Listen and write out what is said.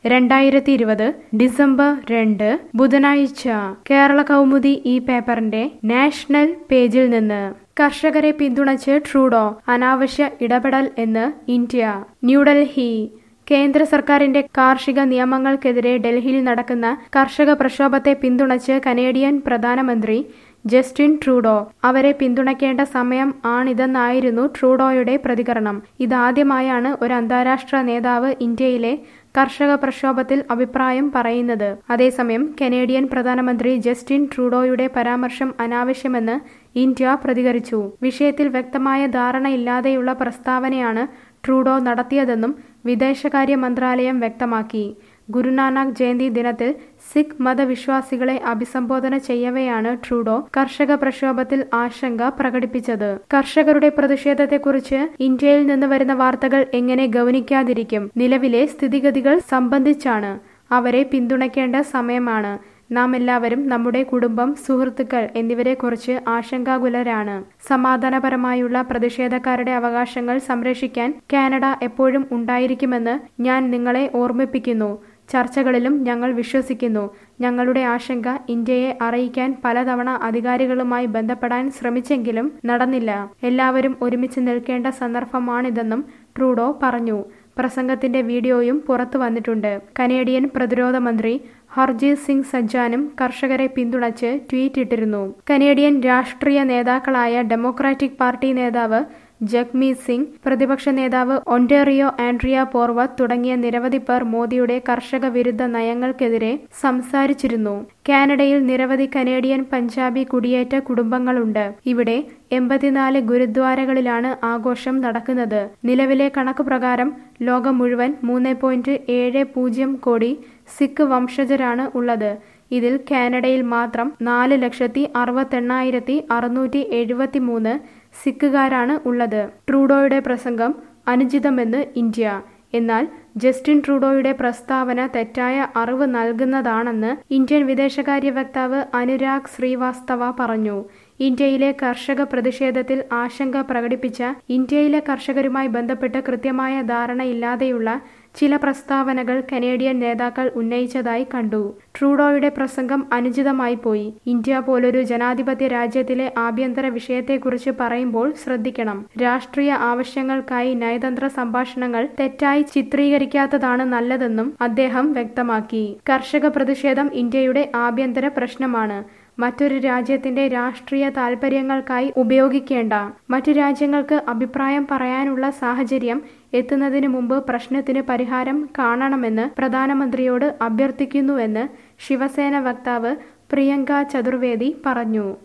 രണ്ടായിരത്തി ഇരുപത് ഡിസംബർ രണ്ട് ബുധനാഴ്ച കേരള കൗമുദി ഈ പേപ്പറിന്റെ നാഷണൽ പേജിൽ നിന്ന് കർഷകരെ പിന്തുണച്ച് ട്രൂഡോ അനാവശ്യ ഇടപെടൽ എന്ന് ഇന്ത്യ ന്യൂഡൽഹി കേന്ദ്ര സർക്കാരിന്റെ കാർഷിക നിയമങ്ങൾക്കെതിരെ ഡൽഹിയിൽ നടക്കുന്ന കർഷക പ്രക്ഷോഭത്തെ പിന്തുണച്ച് കനേഡിയൻ പ്രധാനമന്ത്രി ജസ്റ്റിൻ ട്രൂഡോ അവരെ പിന്തുണയ്ക്കേണ്ട സമയം ആണിതെന്നായിരുന്നു ട്രൂഡോയുടെ പ്രതികരണം ഇതാദ്യമായാണ് ഒരു അന്താരാഷ്ട്ര നേതാവ് ഇന്ത്യയിലെ കർഷക പ്രക്ഷോഭത്തിൽ അഭിപ്രായം പറയുന്നത് അതേസമയം കനേഡിയൻ പ്രധാനമന്ത്രി ജസ്റ്റിൻ ട്രൂഡോയുടെ പരാമർശം അനാവശ്യമെന്ന് ഇന്ത്യ പ്രതികരിച്ചു വിഷയത്തിൽ വ്യക്തമായ ധാരണയില്ലാതെയുള്ള പ്രസ്താവനയാണ് ട്രൂഡോ നടത്തിയതെന്നും വിദേശകാര്യ മന്ത്രാലയം വ്യക്തമാക്കി ഗുരുനാനാക്ക് ജയന്തി ദിനത്തിൽ സിഖ് മതവിശ്വാസികളെ അഭിസംബോധന ചെയ്യവെയാണ് ട്രൂഡോ കർഷക പ്രക്ഷോഭത്തിൽ ആശങ്ക പ്രകടിപ്പിച്ചത് കർഷകരുടെ പ്രതിഷേധത്തെക്കുറിച്ച് ഇന്ത്യയിൽ നിന്ന് വരുന്ന വാർത്തകൾ എങ്ങനെ ഗൗനിക്കാതിരിക്കും നിലവിലെ സ്ഥിതിഗതികൾ സംബന്ധിച്ചാണ് അവരെ പിന്തുണയ്ക്കേണ്ട സമയമാണ് നാം എല്ലാവരും നമ്മുടെ കുടുംബം സുഹൃത്തുക്കൾ എന്നിവരെക്കുറിച്ച് ആശങ്കാകുലരാണ് സമാധാനപരമായുള്ള പ്രതിഷേധക്കാരുടെ അവകാശങ്ങൾ സംരക്ഷിക്കാൻ കാനഡ എപ്പോഴും ഉണ്ടായിരിക്കുമെന്ന് ഞാൻ നിങ്ങളെ ഓർമ്മിപ്പിക്കുന്നു ചർച്ചകളിലും ഞങ്ങൾ വിശ്വസിക്കുന്നു ഞങ്ങളുടെ ആശങ്ക ഇന്ത്യയെ അറിയിക്കാൻ പലതവണ അധികാരികളുമായി ബന്ധപ്പെടാൻ ശ്രമിച്ചെങ്കിലും നടന്നില്ല എല്ലാവരും ഒരുമിച്ച് നിൽക്കേണ്ട സന്ദർഭമാണിതെന്നും ട്രൂഡോ പറഞ്ഞു പ്രസംഗത്തിന്റെ വീഡിയോയും പുറത്തു വന്നിട്ടുണ്ട് കനേഡിയൻ പ്രതിരോധ മന്ത്രി ഹർജീത് സിംഗ് സജ്ജാനും കർഷകരെ പിന്തുണച്ച് ട്വീറ്റ് ഇട്ടിരുന്നു കനേഡിയൻ രാഷ്ട്രീയ നേതാക്കളായ ഡെമോക്രാറ്റിക് പാർട്ടി നേതാവ് ജഗ്മീത് സിംഗ് പ്രതിപക്ഷ നേതാവ് ഒന്റേറിയോ ആൻഡ്രിയ പോർവത്ത് തുടങ്ങിയ നിരവധി പേർ മോദിയുടെ കർഷക വിരുദ്ധ നയങ്ങൾക്കെതിരെ സംസാരിച്ചിരുന്നു കാനഡയിൽ നിരവധി കനേഡിയൻ പഞ്ചാബി കുടിയേറ്റ കുടുംബങ്ങളുണ്ട് ഇവിടെ എൺപത്തിനാല് ഗുരുദ്വാരകളിലാണ് ആഘോഷം നടക്കുന്നത് നിലവിലെ കണക്ക് പ്രകാരം ലോകം മുഴുവൻ മൂന്ന് പോയിന്റ് ഏഴ് പൂജ്യം കോടി സിഖ് വംശജരാണ് ഉള്ളത് ഇതിൽ കാനഡയിൽ മാത്രം നാല് ലക്ഷത്തി അറുപത്തെണ്ണായിരത്തി അറുന്നൂറ്റി എഴുപത്തി മൂന്ന് സിഖുകാരാണ് ഉള്ളത് ട്രൂഡോയുടെ പ്രസംഗം അനുചിതമെന്ന് ഇന്ത്യ എന്നാൽ ജസ്റ്റിൻ ട്രൂഡോയുടെ പ്രസ്താവന തെറ്റായ അറിവ് നൽകുന്നതാണെന്ന് ഇന്ത്യൻ വിദേശകാര്യ വക്താവ് അനുരാഗ് ശ്രീവാസ്തവ പറഞ്ഞു ഇന്ത്യയിലെ കർഷക പ്രതിഷേധത്തിൽ ആശങ്ക പ്രകടിപ്പിച്ച ഇന്ത്യയിലെ കർഷകരുമായി ബന്ധപ്പെട്ട് കൃത്യമായ ധാരണയില്ലാതെയുള്ള ചില പ്രസ്താവനകൾ കനേഡിയൻ നേതാക്കൾ ഉന്നയിച്ചതായി കണ്ടു ട്രൂഡോയുടെ പ്രസംഗം അനുചിതമായി പോയി ഇന്ത്യ പോലൊരു ജനാധിപത്യ രാജ്യത്തിലെ ആഭ്യന്തര വിഷയത്തെക്കുറിച്ച് പറയുമ്പോൾ ശ്രദ്ധിക്കണം രാഷ്ട്രീയ ആവശ്യങ്ങൾക്കായി നയതന്ത്ര സംഭാഷണങ്ങൾ തെറ്റായി ചിത്രീകരിക്കാത്തതാണ് നല്ലതെന്നും അദ്ദേഹം വ്യക്തമാക്കി കർഷക പ്രതിഷേധം ഇന്ത്യയുടെ ആഭ്യന്തര പ്രശ്നമാണ് മറ്റൊരു രാജ്യത്തിന്റെ രാഷ്ട്രീയ താൽപര്യങ്ങൾക്കായി ഉപയോഗിക്കേണ്ട മറ്റു രാജ്യങ്ങൾക്ക് അഭിപ്രായം പറയാനുള്ള സാഹചര്യം എത്തുന്നതിന് മുമ്പ് പ്രശ്നത്തിന് പരിഹാരം കാണണമെന്ന് പ്രധാനമന്ത്രിയോട് അഭ്യർത്ഥിക്കുന്നുവെന്ന് ശിവസേന വക്താവ് പ്രിയങ്ക ചതുർവേദി പറഞ്ഞു